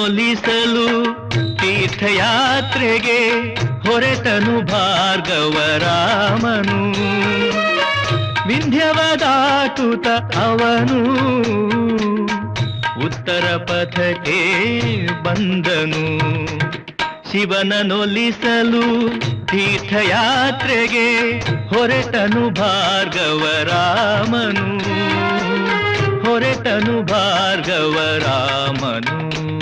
ಶಿವನನೊಲಿಸಲು ತೀರ್ಥಯಾತ್ರೆಗೆ ಹೊರೆತನು ಭಾರ್ಗವರಾಮನು ವಿಂಧ್ಯವದಾಟುತ ಅವನು ಉತ್ತರ ಪಥಕ್ಕೆ ಬಂದನು ಶಿವನನೊಲಿಸಲು ತೀರ್ಥಯಾತ್ರೆಗೆ ಹೊರೆತನು ಭಾರ್ಗವರಾಮನು ಹೊರೆತನು ಭಾರ್ಗವರಾಮನು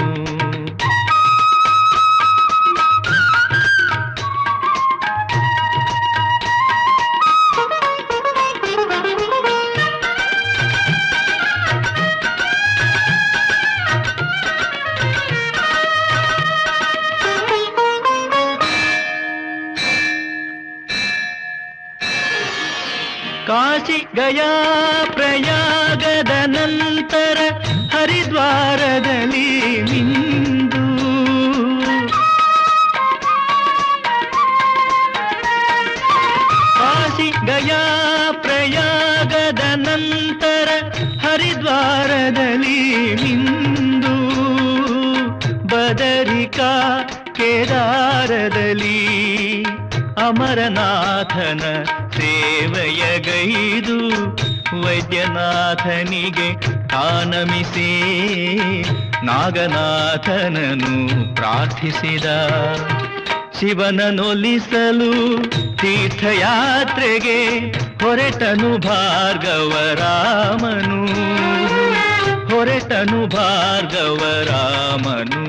ಕಾಶಿ ಗಯಾ ಪ್ರಯಾಗದ ನಂತರ ಹರಿದ್ವಾರದಲ್ಲಿ ನಿಂದು ಕಾಶಿ ಗಯಾ ಪ್ರಯಾಗದ ನಂತರ ಹರಿದ್ವಾರದಲ್ಲಿ ನಿಂದು ಬದರಿಕಾ ಕೇದಾರದಲ್ಲಿ ಅಮರನಾಥನ ಸೇವೆಯಗೈದು ವೈದ್ಯನಾಥನಿಗೆ ಆನಮಿಸಿ ನಾಗನಾಥನನು ಪ್ರಾರ್ಥಿಸಿದ ಶಿವನನೊಲಿಸಲು ತೀರ್ಥಯಾತ್ರೆಗೆ ಹೊರೆತನು ಭಾರ್ಗವರಾಮನು ಹೊರೆತನು ಭಾರ್ಗವರಾಮನು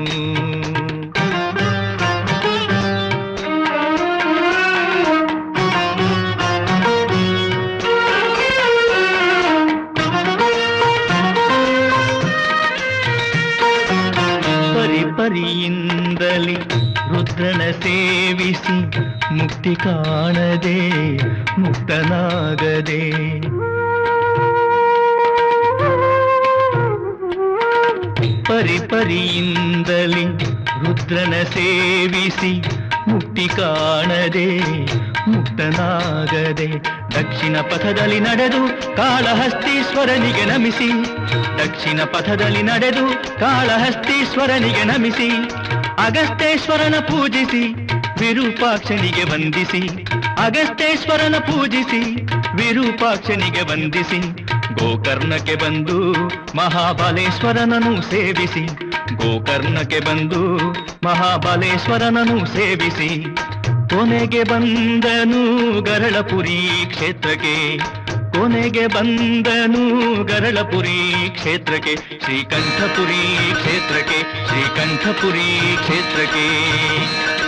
ಪರಿ ಪರಿಯಿಂದಲಿ ರುದ್ರನ ಸೇವಿಸಿ ಮುಕ್ತಿ ಕಾಣದೆ ಮುಕ್ತನಾಗದೆ ಪರಿ ಪರಿಯಿಂದಲಿ ರುದ್ರನ ಸೇವಿಸಿ ಮುಕ್ತಿ ಕಾಣದೆ ಮುಕ್ತನಾಗದೆ ದಕ್ಷಿಣ ಪಥದಲ್ಲಿ ನಡೆದು ಕಾಳಹಸ್ತೀಶ್ವರನಿಗೆ ನಮಿಸಿ ದಕ್ಷಿಣ ಪಥದಲ್ಲಿ ನಡೆದು ಕಾಳಹಸ್ತೀಶ್ವರನಿಗೆ ನಮಿಸಿ ಅಗಸ್ತೇಶ್ವರನ ಪೂಜಿಸಿ ವಿರೂಪಾಕ್ಷನಿಗೆ ವಂದಿಸಿ ಅಗಸ್ತೇಶ್ವರನ ಪೂಜಿಸಿ ವಿರೂಪಾಕ್ಷನಿಗೆ ವಂದಿಸಿ ಗೋಕರ್ಣಕ್ಕೆ ಬಂದು ಮಹಾಬಲೇಶ್ವರನನ್ನು ಸೇವಿಸಿ ಗೋಕರ್ಣಕ್ಕೆ ಬಂದು ಮಹಾಬಲೇಶ್ವರನನ್ನು ಸೇವಿಸಿ ಕೊನೆಗೆ ಬಂದನು ಗರಳಪುರಿ ಕ್ಷೇತ್ರಕ್ಕೆ ಕೊನೆಗೆ ಬಂದನು ಗರಳಪುರಿ ಕ್ಷೇತ್ರಕ್ಕೆ ಶ್ರೀಕಂಠಪುರಿ ಕ್ಷೇತ್ರಕ್ಕೆ ಶ್ರೀಕಂಠಪುರಿ ಕ್ಷೇತ್ರಕ್ಕೆ